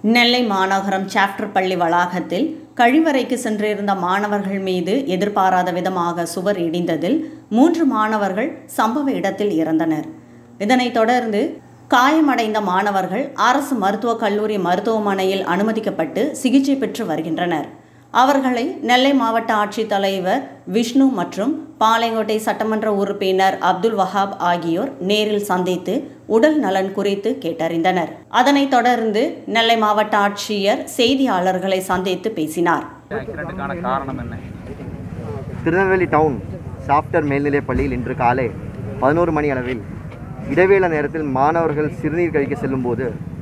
நெல்லை மாநகரம் சாப்டர் பள்ளி வளாகத்தில் கழிவறைக்கு சென்றிருந்த மாணவர்கள் மீது எதிர்பாராத விதமாக சுவர் இடிந்ததில் மூன்று மாணவர்கள் சம்பவ இடத்தில் இறந்தனர் இதனைத் தொடர்ந்து காயமடைந்த மாணவர்கள் அரசு மருத்துவக் கல்லூரி மருத்துவமனையில் அனுமதிக்கப்பட்டு சிகிச்சை பெற்று வருகின்றனர் அவர்களை நெல்லை மாவட்ட ஆட்சித்தலைவர் விஷ்ணு மற்றும் பாளையங்கோட்டை சட்டமன்ற உறுப்பினர் அப்துல் வஹாப் ஆகியோர் நேரில் சந்தித்து உடல் நலன் குறித்து கேட்டறிந்தனர் அதனைத் தொடர்ந்து நெல்லை மாவட்ட ஆட்சியர் செய்தியாளர்களை சந்தித்து பேசினார் ஆக்சிடென்ட்டுக்கான காரணம் என்ன திருநெல்வேலி டவுன் சாப்டர் மேல்நிலைப் பள்ளியில் இன்று காலை பதினோரு மணி அளவில் இடைவேளை நேரத்தில் மாணவர்கள் சிறுநீர் கழிக்க செல்லும்போது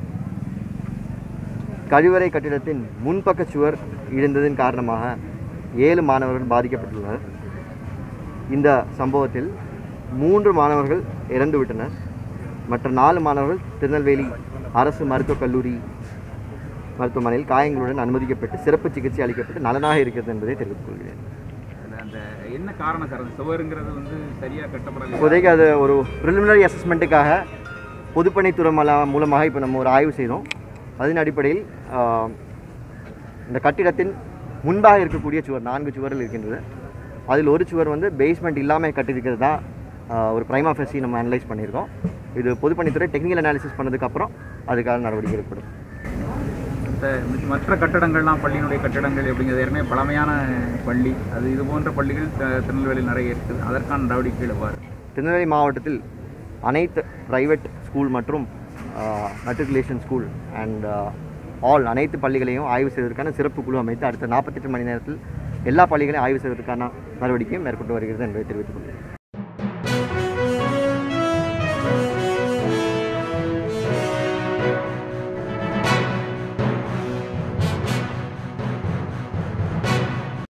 கழிவறை கட்டிடத்தின் முன்பக்க சுவர் இழந்ததன் காரணமாக ஏழு மாணவர்கள் பாதிக்கப்பட்டுள்ளனர் இந்த சம்பவத்தில் மூன்று மாணவர்கள் இறந்து விட்டனர் மற்ற நாலு மாணவர்கள் திருநெல்வேலி அரசு மருத்துவக் கல்லூரி மருத்துவமனையில் காயங்களுடன் அனுமதிக்கப்பட்டு சிறப்பு சிகிச்சை அளிக்கப்பட்டு நலனாக இருக்கிறது என்பதை தெரிவித்துக் கொள்கிறேன் அது அந்த என்ன காரணம் சார் அந்த சுவருங்கிறது வந்து சரியாக கட்டப்படலை இப்போதைக்கு அது ஒரு ப்ரிலிமினரி அசஸ்மெண்ட்டுக்காக பொதுப்பணித்துறை மல- மூலமாக இப்போ நம்ம ஒரு ஆய்வு செய்தோம் அதன் அடிப்படையில் ஆஹ், இந்த கட்டிடத்தின் முன்பாக இருக்கக்கூடிய சுவர் நான்கு சுவர்கள் இருக்கின்றது அதில் ஒரு சுவர் வந்து பேஸ்மெண்ட் இல்லாமல் கட்டியிருக்கிறது தான் ஆஹ், ஒரு பிரைமா ஃபெசி நம்ம அனலைஸ் பண்ணியிருக்கோம் இது பொதுப்பணித்துறை டெக்னிக்கல் அனாலிசிஸ் பண்ணதுக்கப்புறம் அதுக்கான நடவடிக்கை எடுக்கப்படும் இந்த மற்ற கட்டடங்கள்லாம் பள்ளியினுடைய கட்டடங்கள் எப்படிங்கிறது ஏற்கனவே பழமையான பள்ளி அது இது போன்ற பள்ளிகள் த- திருநெல்வேலியில் நிறைய இருக்குது அதற்கான நடவடிக்கைகள் எவ்வாறு திருநெல்வேலி மாவட்டத்தில் அனைத்து ப்ரைவேட் ஸ்கூல் மற்றும் மெட்ரிகுலேஷன் ஸ்கூல் அண்ட் ஆல் அனைத்து பள்ளிகளையும் ஆய்வு செய்வதற்கான சிறப்பு குழு அமைத்து அடுத்த நாற்பத்தெட்டு மணி நேரத்தில் எல்லா பள்ளிகளையும் ஆய்வு செய்வதற்கான நடவடிக்கையும் மேற்கொண்டு வருகிறது என்பதை தெரிவித்துக் கொள்கிறேன்